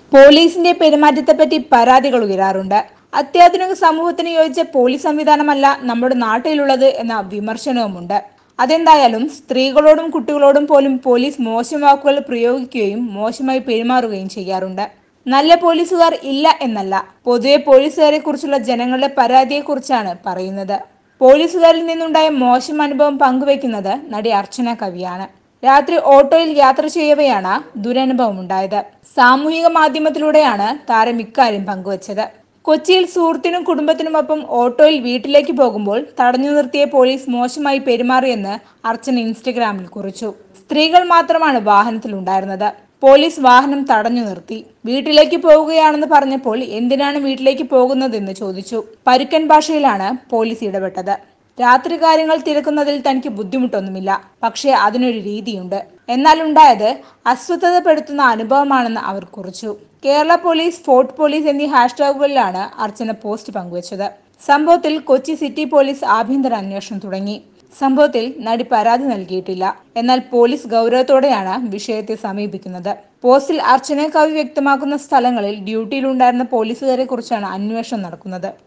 പോലീസിന്റെ പെരുമാറ്റത്തെപ്പറ്റി പരാതികൾ ഉയരാറുണ്ട് അത്യാധുനിക സമൂഹത്തിന് യോജിച്ച പോലീസ് സംവിധാനമല്ല നമ്മുടെ നാട്ടിലുള്ളത് എന്ന വിമർശനവുമുണ്ട് അതെന്തായാലും സ്ത്രീകളോടും കുട്ടികളോടും പോലും പോലീസ് മോശം വാക്കുകൾ പ്രയോഗിക്കുകയും മോശമായി പെരുമാറുകയും ചെയ്യാറുണ്ട് നല്ല പോലീസുകാർ ഇല്ല എന്നല്ല പൊതുവെ പോലീസുകാരെ കുറിച്ചുള്ള ജനങ്ങളുടെ പരാതിയെക്കുറിച്ചാണ് പറയുന്നത് പോലീസുകാരിൽ നിന്നുണ്ടായ മോശം അനുഭവം പങ്കുവെക്കുന്നത് നടി അർച്ചന കവിയാണ് രാത്രി ഓട്ടോയിൽ യാത്ര ചെയ്യവെയാണ് ദുരനുഭവം ഉണ്ടായത് സാമൂഹിക മാധ്യമത്തിലൂടെയാണ് താരം ഇക്കാര്യം പങ്കുവച്ചത് കൊച്ചിയിൽ സുഹൃത്തിനും കുടുംബത്തിനുമൊപ്പം ഓട്ടോയിൽ വീട്ടിലേക്ക് പോകുമ്പോൾ തടഞ്ഞു നിർത്തിയ പോലീസ് മോശമായി പെരുമാറിയെന്ന് അർച്ചന ഇൻസ്റ്റഗ്രാമിൽ കുറിച്ചു സ്ത്രീകൾ മാത്രമാണ് വാഹനത്തിലുണ്ടായിരുന്നത് പോലീസ് വാഹനം തടഞ്ഞു നിർത്തി വീട്ടിലേക്ക് പോവുകയാണെന്ന് പറഞ്ഞപ്പോൾ എന്തിനാണ് വീട്ടിലേക്ക് പോകുന്നതെന്ന് ചോദിച്ചു പരുക്കൻ ഭാഷയിലാണ് പോലീസ് ഇടപെട്ടത് രാത്രി കാര്യങ്ങൾ തിരക്കുന്നതിൽ തനിക്ക് ബുദ്ധിമുട്ടൊന്നുമില്ല പക്ഷേ അതിനൊരു രീതിയുണ്ട് എന്നാൽ ഉണ്ടായത് അസ്വസ്ഥതപ്പെടുത്തുന്ന അനുഭവമാണെന്ന് അവർ കുറിച്ചു കേരള പോലീസ് ഫോർട്ട് പോലീസ് എന്നീ ഹാഷ്ടാഗുകളിലാണ് അർച്ചന പോസ്റ്റ് പങ്കുവച്ചത് സംഭവത്തിൽ കൊച്ചി സിറ്റി പോലീസ് ആഭ്യന്തര അന്വേഷണം തുടങ്ങി സംഭവത്തിൽ നടി പരാതി നൽകിയിട്ടില്ല എന്നാൽ പോലീസ് ഗൗരവത്തോടെയാണ് വിഷയത്തെ സമീപിക്കുന്നത് പോസ്റ്റിൽ അർച്ചന കവി വ്യക്തമാക്കുന്ന സ്ഥലങ്ങളിൽ ഡ്യൂട്ടിയിലുണ്ടായിരുന്ന പോലീസുകാരെ കുറിച്ചാണ് അന്വേഷണം നടക്കുന്നത്